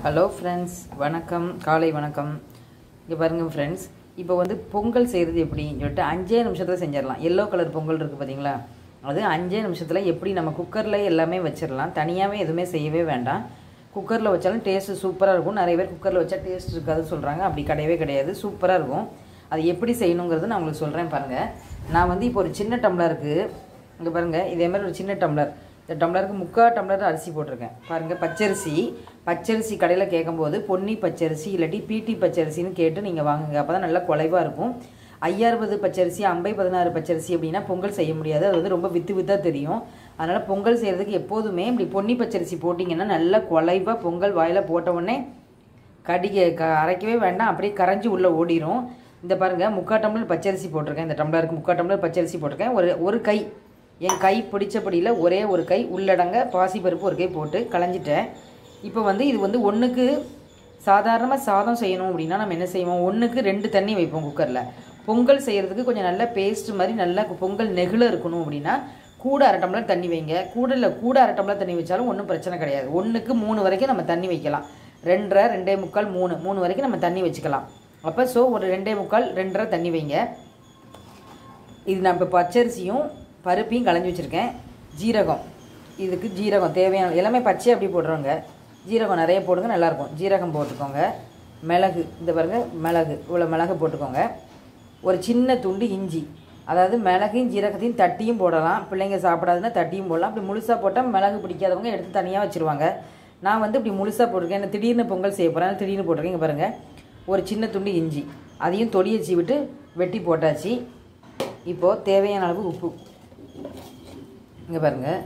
hello friends வணக்கம் காலை வணக்கம் இங்கே பாருங்கள் ஃப்ரெண்ட்ஸ் இப்போ வந்து பொங்கல் செய்கிறது எப்படின்னு சொல்லிட்டு அஞ்சே நிமிஷத்தில் செஞ்சிடலாம் எல்லோ கலர் பொங்கல் இருக்குது பார்த்தீங்களா அது அஞ்சே நிமிஷத்தில் எப்படி நம்ம குக்கரில் எல்லாமே வச்சிடலாம் தனியாகவே எதுவுமே செய்யவே வேண்டாம் குக்கரில் வச்சாலும் டேஸ்ட்டு சூப்பராக இருக்கும் நிறைய பேர் குக்கரில் வச்சா டேஸ்ட் இருக்காது சொல்கிறாங்க அப்படி கிடையவே கிடையாது சூப்பராக இருக்கும் அது எப்படி செய்யணுங்கிறது நான் உங்களுக்கு சொல்கிறேன் பாருங்கள் நான் வந்து இப்போ ஒரு சின்ன டம்ளருக்கு இங்கே பாருங்கள் இதே மாதிரி ஒரு சின்ன டம்ளர் இந்த டம்ளருக்கு முக்கால் டம்ளர் அரிசி போட்டிருக்கேன் பாருங்கள் பச்சரிசி பச்சரிசி கடையில் கேட்கும்போது பொன்னி பச்சரிசி இல்லாட்டி பீட்டி பச்சரிசின்னு கேட்டு நீங்கள் வாங்குங்க அப்போ தான் நல்லா குலைவாக இருக்கும் ஐயாறுபது பச்சரிசி ஐம்பை பதினாறு பச்சரிசி அப்படின்னா பொங்கல் செய்ய முடியாது அது வந்து ரொம்ப வித்து வித்தாக தெரியும் அதனால் பொங்கல் செய்கிறதுக்கு எப்போதுமே இப்படி பொன்னி பச்சரிசி போட்டிங்கன்னா நல்லா குலைவாக பொங்கல் வாயில் போட்ட உடனே கடிக்க க அரைக்கவே வேண்டாம் அப்படியே கரைஞ்சி உள்ளே ஓடிரும் இந்த பாருங்கள் முக்கால் டம்ளர் பச்சரிசி போட்டிருக்கேன் இந்த டம்ளருக்கு முக்கால் டம்ளர் பச்சரிசி போட்டிருக்கேன் ஒரு ஒரு கை என் கை பிடிச்சபடியில் ஒரே ஒரு கை உள்ளடங்க பாசிப்பருப்பு ஒரு கை போட்டு களைஞ்சிட்டேன் இப்போ வந்து இது வந்து ஒன்றுக்கு சாதாரணமாக சாதம் செய்யணும் அப்படின்னா நம்ம என்ன செய்வோம் ஒன்றுக்கு ரெண்டு தண்ணி வைப்போம் குக்கரில் பொங்கல் செய்கிறதுக்கு கொஞ்சம் நல்ல பேஸ்ட் மாதிரி நல்லா பொங்கல் நெகிழ இருக்கணும் அப்படின்னா கூட அரை டம்ளர் தண்ணி வைங்க கூட இல்லை கூட அரை டம்ளர் தண்ணி வச்சாலும் ஒன்றும் பிரச்சனை கிடையாது ஒன்றுக்கு மூணு வரைக்கும் நம்ம தண்ணி வைக்கலாம் ரெண்டரை ரெண்டே முக்கால் மூணு மூணு வரைக்கும் நம்ம தண்ணி வச்சுக்கலாம் அப்போ ஸோ ஒரு ரெண்டே முக்கால் ரெண்டரை தண்ணி வைங்க இது நான் இப்போ பச்சரிசியும் பருப்பையும் களைஞ்சி வச்சுருக்கேன் ஜீரகம் இதுக்கு ஜீரகம் தேவையான எல்லாமே பச்சை அப்படி போடுறோங்க ஜீரகம் நிறைய போடுங்க நல்லாயிருக்கும் ஜீரகம் போட்டுக்கோங்க மிளகு இந்த பாருங்க மிளகு இவ்வளோ மிளகு போட்டுக்கோங்க ஒரு சின்ன துண்டு இஞ்சி அதாவது மிளகையும் ஜீரகத்தையும் தட்டியும் போடலாம் பிள்ளைங்க சாப்பிடாதுன்னா தட்டியும் போடலாம் அப்படி முழுசாக போட்டால் மிளகு பிடிக்காதவங்க எடுத்து தனியாக வச்சுருவாங்க நான் வந்து இப்படி முழுசாக போட்டிருக்கேன் என்ன திடீர்னு பொங்கல் செய்ய போகிறேன் திடீர்னு போட்டிருக்கேன் இங்கே பாருங்கள் ஒரு சின்ன துண்டு இஞ்சி அதையும் தொடியச்சி விட்டு வெட்டி போட்டாச்சு இப்போது தேவையான அளவு உப்பு இங்கே பாருங்கள்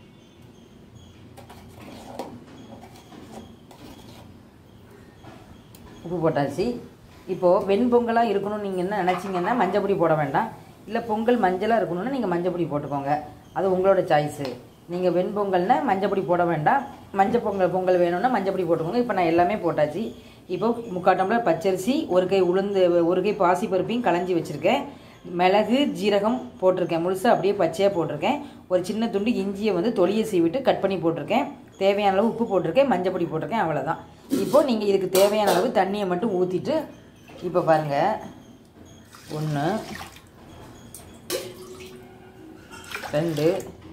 உப்பு போட்டாச்சு இப்போது வெண்பொங்கலாக இருக்கணும்னு நீங்கள் என்ன நினச்சிங்கன்னா மஞ்சப்பொடி போட வேண்டாம் இல்லை பொங்கல் மஞ்சளாக இருக்கணும்னா நீங்கள் மஞ்சப்பொடி போட்டுக்கோங்க அது உங்களோட சாய்ஸு நீங்கள் வெண்பொங்கல்னா மஞ்சப்பொடி போட வேண்டாம் மஞ்சள் பொங்கல் பொங்கல் வேணும்னா மஞ்சப்பொடி போட்டுக்கோங்க இப்போ நான் எல்லாமே போட்டாச்சு இப்போ முக்கால் டம்ளர் பச்சரிசி ஒரு கை உளுந்து ஒரு கை பாசி பருப்பையும் களைஞ்சி வச்சுருக்கேன் மிளகு ஜீரகம் போட்டிருக்கேன் முழுசாக அப்படியே பச்சையாக போட்டிருக்கேன் ஒரு சின்ன துண்டு இஞ்சியை வந்து தொலியை சீவிட்டு கட் பண்ணி போட்டிருக்கேன் தேவையான அளவு உப்பு போட்டிருக்கேன் மஞ்சப்பொடி போட்டிருக்கேன் அவ்வளோதான் இப்போது நீங்கள் இதுக்கு தேவையான அளவு தண்ணியை மட்டும் ஊற்றிட்டு இப்போ பாருங்கள் ஒன்று ரெண்டு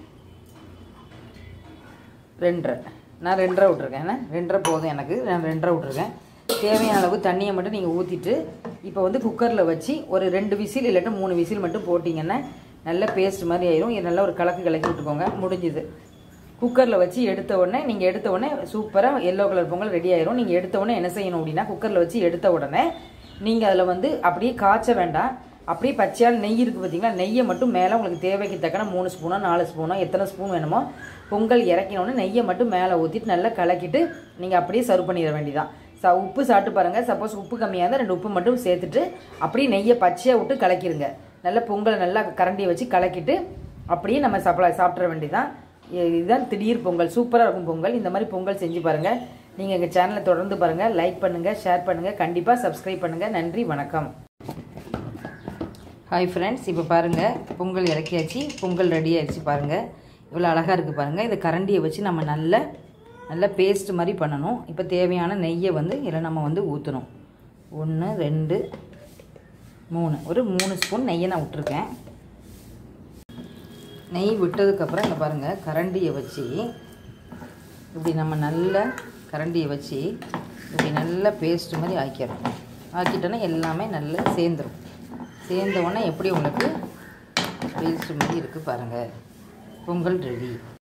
ரெண்டரை நான் ரெண்டரை விட்ருக்கேன் என்ன ரெண்டரை போதும் எனக்கு நான் ரெண்டரை விட்ருக்கேன் தேவையான அளவு தண்ணியை மட்டும் நீங்கள் ஊற்றிட்டு இப்போ வந்து குக்கரில் வச்சு ஒரு ரெண்டு விசில் இல்லாட்டும் மூணு விசில் மட்டும் போட்டிங்கன்னா நல்ல பேஸ்ட் மாதிரி ஆயிரும் இது நல்லா ஒரு கலக்கு கலக்கி விட்டுக்கோங்க முடிஞ்சுது குக்கரில் வச்சு எடுத்த உடனே நீங்கள் எடுத்த உடனே சூப்பராக எல்லோ கலர் பொங்கல் ரெடி ஆயிரும் நீங்கள் எடுத்த உடனே என்ன செய்யணும் அப்படின்னா குக்கரில் வச்சு எடுத்த உடனே நீங்கள் அதில் வந்து அப்படியே காய்ச்ச வேண்டாம் அப்படியே பச்சையால் நெய் இருக்குது பார்த்தீங்களா நெய்யை மட்டும் மேலே உங்களுக்கு தேவைக்கு தக்கன மூணு ஸ்பூனோ நாலு ஸ்பூனோ எத்தனை ஸ்பூன் வேணுமோ பொங்கல் இறக்கினோடனே நெய்யை மட்டும் மேலே ஊற்றிட்டு நல்லா கலக்கிட்டு நீங்கள் அப்படியே சர்வ் பண்ணிட வேண்டியதான் ச உப்பு சாப்பிட்டு பாருங்கள் சப்போஸ் உப்பு கம்மியாக இருந்தால் ரெண்டு உப்பு மட்டும் சேர்த்துட்டு அப்படியே நெய்யை பச்சையாக விட்டு கலக்கிருங்க நல்லா பொங்கலை நல்லா கரண்டியை வச்சு கலக்கிட்டு அப்படியே நம்ம சப்ளை சாப்பிட்ற வேண்டியதான் இதுதான் திடீர் பொங்கல் சூப்பராக இருக்கும் பொங்கல் இந்த மாதிரி பொங்கல் செஞ்சு பாருங்கள் நீங்கள் எங்கள் சேனலை தொடர்ந்து பாருங்கள் லைக் பண்ணுங்கள் ஷேர் பண்ணுங்கள் கண்டிப்பாக சப்ஸ்கிரைப் பண்ணுங்கள் நன்றி வணக்கம் ஹாய் ஃப்ரெண்ட்ஸ் இப்போ பாருங்கள் பொங்கல் இறக்கியாச்சு பொங்கல் ரெடி ஆயிடுச்சு பாருங்கள் இவ்வளோ அழகாக இருக்குது பாருங்கள் இதை கரண்டியை வச்சு நம்ம நல்ல நல்ல பேஸ்ட் மாதிரி பண்ணணும் இப்போ தேவையான நெய்யை வந்து இதில் நம்ம வந்து ஊற்றணும் ஒன்று ரெண்டு மூணு ஒரு மூணு ஸ்பூன் நெய்யை நான் விட்ருக்கேன் நெய் விட்டதுக்கப்புறம் இங்கே பாருங்கள் கரண்டியை வச்சு இப்படி நம்ம நல்ல கரண்டியை வச்சு இப்படி நல்ல பேஸ்ட் மாதிரி ஆக்கிடுறோம் ஆக்கிட்டோன்னா எல்லாமே நல்லா சேர்ந்துடும் சேர்ந்த உடனே எப்படி உங்களுக்கு பேஸ்ட் மாதிரி இருக்குது பாருங்கள் பொங்கல் ரெடி